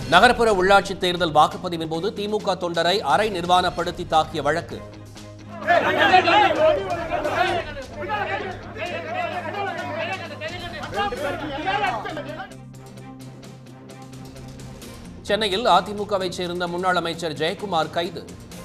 நகர்ப்புற உள்ளாட்சித் தேர்தல் வாக்குப்பதிவின் போது திமுக தொண்டரை அரை நிர்வாணப்படுத்தி தாக்கிய வழக்கு சென்னையில் அதிமுகவைச் சேர்ந்த முன்னாள் அமைச்சர் ஜெயக்குமார் கைது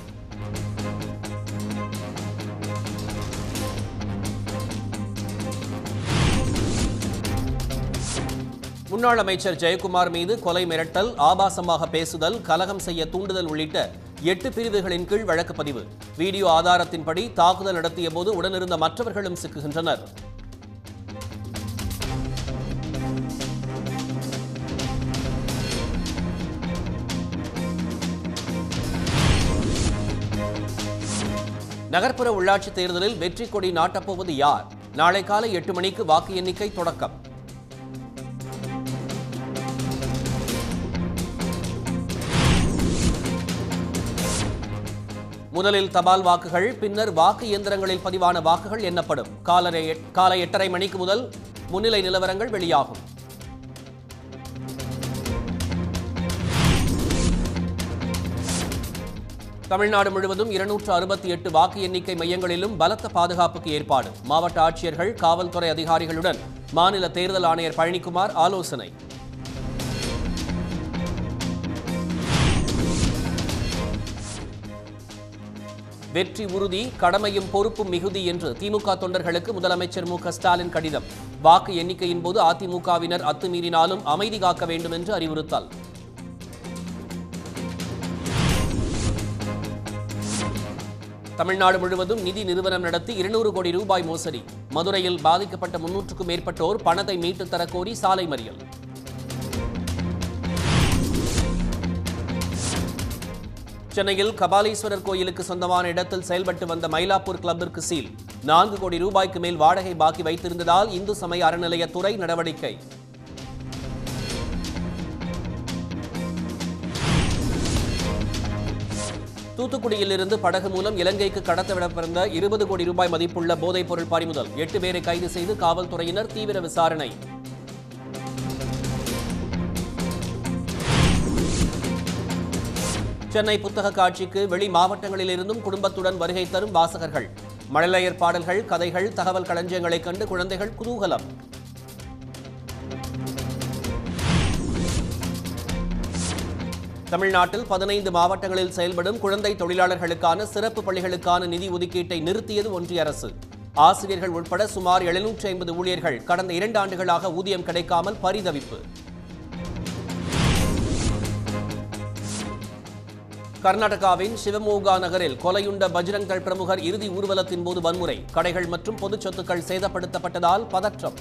முன்னாள் அமைச்சர் ஜெயக்குமார் மீது கொலை மிரட்டல் ஆபாசமாக பேசுதல் கலகம் செய்ய தூண்டுதல் உள்ளிட்ட எட்டு பிரிவுகளின் கீழ் வழக்கு பதிவு வீடியோ ஆதாரத்தின்படி தாக்குதல் நடத்திய போது உடனிருந்த மற்றவர்களும் சிக்குகின்றனர் நகர்ப்புற உள்ளாட்சித் தேர்தலில் வெற்றி கொடி நாட்டப்போவது யார் நாளை காலை எட்டு மணிக்கு வாக்கு எண்ணிக்கை தொடக்கம் முதலில் தபால் வாக்குகள் பின்னர் வாக்கு இயந்திரங்களில் பதிவான வாக்குகள் எண்ணப்படும் காலை காலை எட்டரை மணிக்கு முதல் முன்னிலை நிலவரங்கள் வெளியாகும் தமிழ்நாடு முழுவதும் இருநூற்று அறுபத்தி எட்டு வாக்கு எண்ணிக்கை மையங்களிலும் பலத்த பாதுகாப்புக்கு ஏற்பாடு மாவட்ட ஆட்சியர்கள் காவல்துறை அதிகாரிகளுடன் மாநில தேர்தல் ஆணையர் பழனிக்குமார் ஆலோசனை வெற்றி உறுதி கடமையும் பொறுப்பும் மிகுதி என்று திமுக தொண்டர்களுக்கு முதலமைச்சர் மு க ஸ்டாலின் கடிதம் வாக்கு எண்ணிக்கையின் போது அதிமுகவினர் அத்துமீறினாலும் அமைதி காக்க வேண்டும் என்று அறிவுறுத்தல் தமிழ்நாடு முழுவதும் நிதி நிறுவனம் நடத்தி இருநூறு கோடி ரூபாய் மோசடி மதுரையில் பாதிக்கப்பட்ட முன்னூற்றுக்கும் மேற்பட்டோர் பணத்தை மீட்டுத் தரக் கோரி சாலை மறியல் சென்னையில் கபாலீஸ்வரர் கோயிலுக்கு சொந்தமான இடத்தில் செயல்பட்டு வந்த மயிலாப்பூர் கிளப்பிற்கு சீல் நான்கு கோடி ரூபாய்க்கு மேல் வாடகை பாக்கி வைத்திருந்ததால் இந்து சமய அறநிலையத்துறை நடவடிக்கை தூத்துக்குடியிலிருந்து படகு மூலம் இலங்கைக்கு கடத்தவிடப்பிருந்த இருபது கோடி ரூபாய் மதிப்புள்ள போதைப் பொருள் பறிமுதல் எட்டு பேரை கைது செய்து காவல்துறையினர் தீவிர விசாரணை சென்னை புத்தக காட்சிக்கு வெளி மாவட்டங்களிலிருந்தும் குடும்பத்துடன் வருகை தரும் வாசகர்கள் மழலையர் பாடல்கள் கதைகள் தகவல் களஞ்சியங்களைக் கண்டு குழந்தைகள் குதூகலம் தமிழ்நாட்டில் பதினைந்து மாவட்டங்களில் செயல்படும் குழந்தை தொழிலாளர்களுக்கான சிறப்பு பள்ளிகளுக்கான நிதி ஒதுக்கீட்டை நிறுத்தியது ஒன்றிய அரசு ஆசிரியர்கள் உட்பட சுமார் எழுநூற்றி ஐம்பது ஊழியர்கள் கடந்த இரண்டு ஆண்டுகளாக ஊதியம் கிடைக்காமல் பரிதவிப்பு கர்நாடகாவின் சிவமோகா நகரில் கொலையுண்ட பஜ்ரங் தள் பிரமுகர் இறுதி ஊர்வலத்தின் போது வன்முறை கடைகள் மற்றும் பொதுச் சொத்துக்கள் சேதப்படுத்தப்பட்டதால் பதற்றம்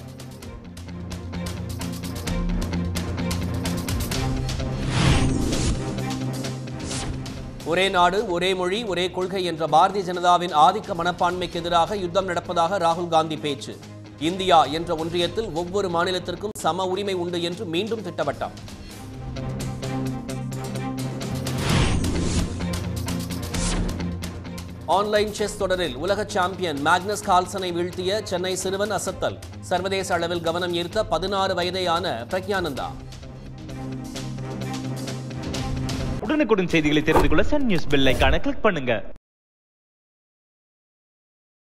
ஒரே நாடு ஒரே மொழி ஒரே கொள்கை என்ற பாரதிய ஜனதாவின் ஆதிக்க மனப்பான்மைக்கு எதிராக யுத்தம் நடப்பதாக ராகுல் காந்தி பேச்சு இந்தியா என்ற ஒன்றியத்தில் ஒவ்வொரு மாநிலத்திற்கும் சம உரிமை உண்டு என்று மீண்டும் திட்டவட்டம் ஆன்லைன் செஸ் தொடரில் உலக சாம்பியன் மேக்னஸ் கால்சனை வீழ்த்திய சென்னை சிறுவன் அசத்தல் சர்வதேச அளவில் கவனம் ஈர்த்த பதினாறு வயதேயான பிரக்ஞானந்தா உடனுக்குடன் செய்திகளை தெரிந்து கொள்ள சன் நியூஸ் பெல் ஐகானை கிளிக் பண்ணுங்க